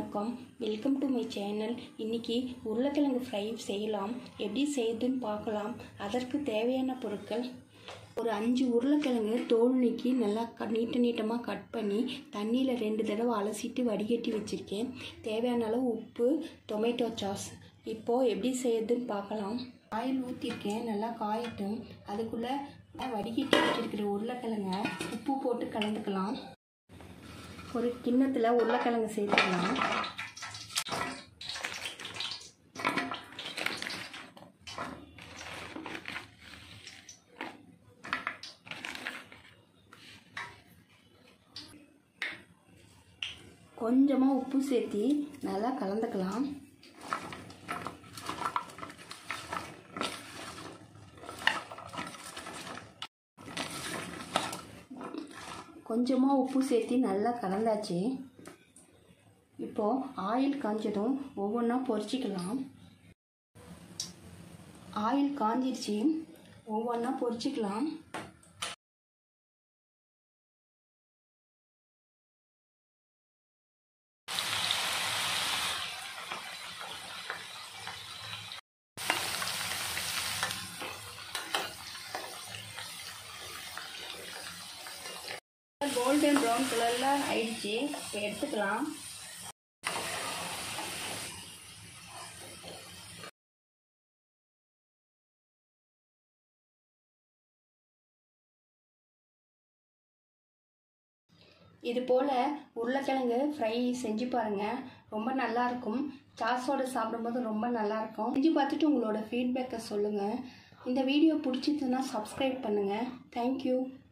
வணக்கம் welcome to my channel இன்றைக்கி உருளைக்கிழங்கு ஃப்ரை செய்யலாம் எப்படி செய்யுதுன்னு பார்க்கலாம் அதற்கு தேவையான பொருட்கள் ஒரு அஞ்சு உருளைக்கிழங்கு தோல் நீக்கி நல்லா க நீட்ட நீட்டமாக கட் பண்ணி தண்ணியில் ரெண்டு தடவை அலசிட்டு வடிகட்டி வச்சுருக்கேன் தேவையான அளவு உப்பு டொமேட்டோ சாஸ் இப்போது எப்படி செய்யுதுன்னு பார்க்கலாம் ஆயில் ஊற்றிருக்கேன் நல்லா காயட்டும் அதுக்குள்ளே வடிகட்டி வச்சுருக்கிற உருளைக்கிழங்க உப்பு போட்டு கலந்துக்கலாம் ஒரு கிண்ணத்தில் உருளைக்கிழங்கு சேர்த்துக்கலாம் கொஞ்சமாக உப்பு சேர்த்து நல்லா கலந்துக்கலாம் கொஞ்சமாக உப்பு சேர்த்து நல்லா கலந்தாச்சு இப்போது ஆயில் காஞ்சதும் ஒவ்வொன்றா பொரிச்சிக்கலாம் ஆயில் காஞ்சிருச்சு ஒவ்வொன்றா பொரிச்சிக்கலாம் கோல்டன் ப்ரௌன் கலரில் ஆயிடுச்சு இப்போ எடுத்துக்கலாம் இது போல் உருளைக்கிழங்கு ஃப்ரை செஞ்சு பாருங்கள் ரொம்ப நல்லாயிருக்கும் சாஸோடு சாப்பிடும்போது ரொம்ப நல்லாயிருக்கும் செஞ்சு பார்த்துட்டு உங்களோட ஃபீட்பேக்கை சொல்லுங்கள் இந்த வீடியோ பிடிச்சிதுன்னா சப்ஸ்கிரைப் பண்ணுங்கள் தேங்க்யூ